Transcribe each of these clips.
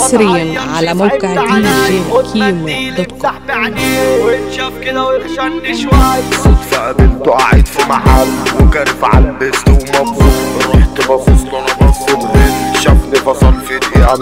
حصريا على موقع دي جي كيمو دوت كوم سحب عينيه وانشاف كده ويخشني شوية صدفة قابلته قاعد في محل وكارف علبست ومبسوط رحت ببص له انا بصيت غير شافني فصل في دقيقة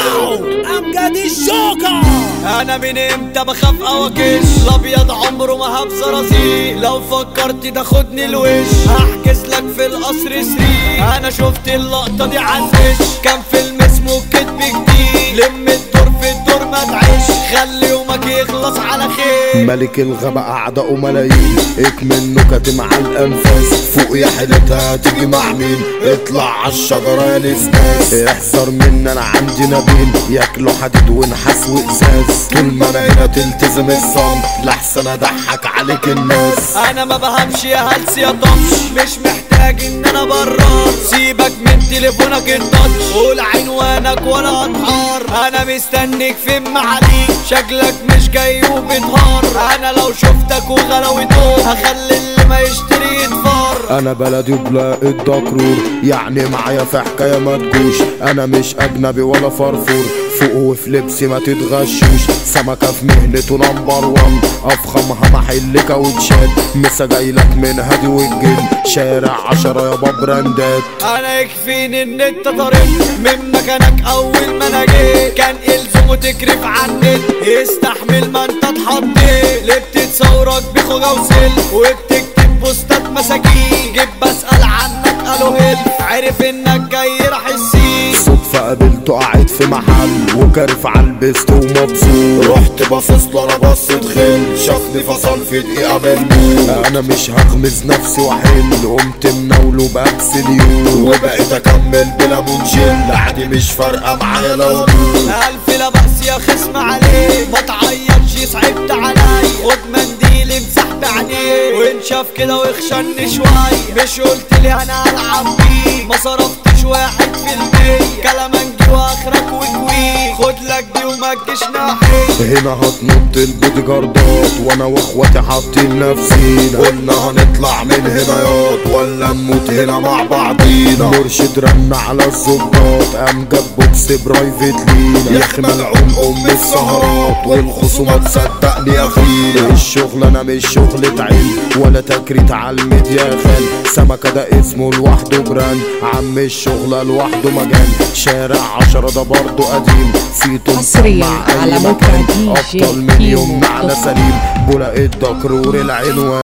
من امجد الجوكر انا من امتى بخاف او اكش الابيض عمره ما هب زرازيق لو فكرت تاخدني الوش هحجز لك في القصر سرير انا شفت اللقطه دي عالفش كان فيلم اسمه كدب جديد لم الدور في الدور ما تعيش خلي يومك يخلص على خير ملك الغابة أعداء ملايين اكمل نكت مع الأنفاس فوق يا حيلتها تيجي مع مين اطلع عالشجرة يا نسناس احذر من أنا عندي نبيل ياكلوا حديد ونحاس وإزاز طول ما أنا هنا تلتزم الصمت لحسن أضحك عليك الناس انا ما بهمش يا هلس يا طمش مش محتاج ان انا برار سيبك من تليفونك التاتش قول عنوانك ولا اتحار انا مستنيك في معاليك شكلك مش جاي وبتهار انا لو شفتك وغلاوته هخلي اللي ما يشتري يتفار انا بلدي بلاقي الدكرور يعني معايا في حكايه ما تجوش انا مش اجنبي ولا فرفور فوق وفي لبسي ما تتغشوش سمكه في مهنته نمبر وان افخمها محل كاوتشات مسا جايلك من هادي والجن شارع عشرة يابا براندات انا يكفيني ان انت طريق من مكانك اول ما انا جيت كان الزم وتكرف عنك يستحمل ما انت اتحطيت ليه بتتصورك بخوجة وسل وبتكتب بوستات مساكين جيب بسأل عنك قالوا هل عرف انك جاي راح السين صدفة قابلته قاعد في محل وكارف عالبست ومبسوط رحت باصص له انا بصيت خل شافني فصل في دقيقة منه انا مش هغمز نفسي واحل قمت مناوله بأكس اليوم وبقيت اكمل بلا منشل عادي مش فارقة معايا لو ألف لا بأس يا خصم عليه ما تعيطش صعبت علي خد منديل امسح بعينيه وانشاف كده ويخشني شوية مش قلت لي انا العب بيك ما صرفتش واحد في المية كلامنجي واخرك وكويك خد لك دي وما تجيش ناحية هنا هتنط البودي جاردات وانا واخواتي حاطين نفسينا قلنا هنطلع من هنا ياض ولا نموت هنا مع بعضينا مرشد رن على الظباط قام جاب بوكس برايفت لينا يا اخي ملعون ام السهرات والخصومات صدقني يا اخينا الشغل انا مش شغلة علم ولا تكريت على الميديا خال سمكة ده اسمه لوحده براند عم الشغلة لوحده مجال شارع عشرة ده برضه قديم فيتو حصرياً مع أي على موقع مكان. دي جي ابطال من كيمو يومنا على دوت كوم. سليم بولاق الدكرور العنوان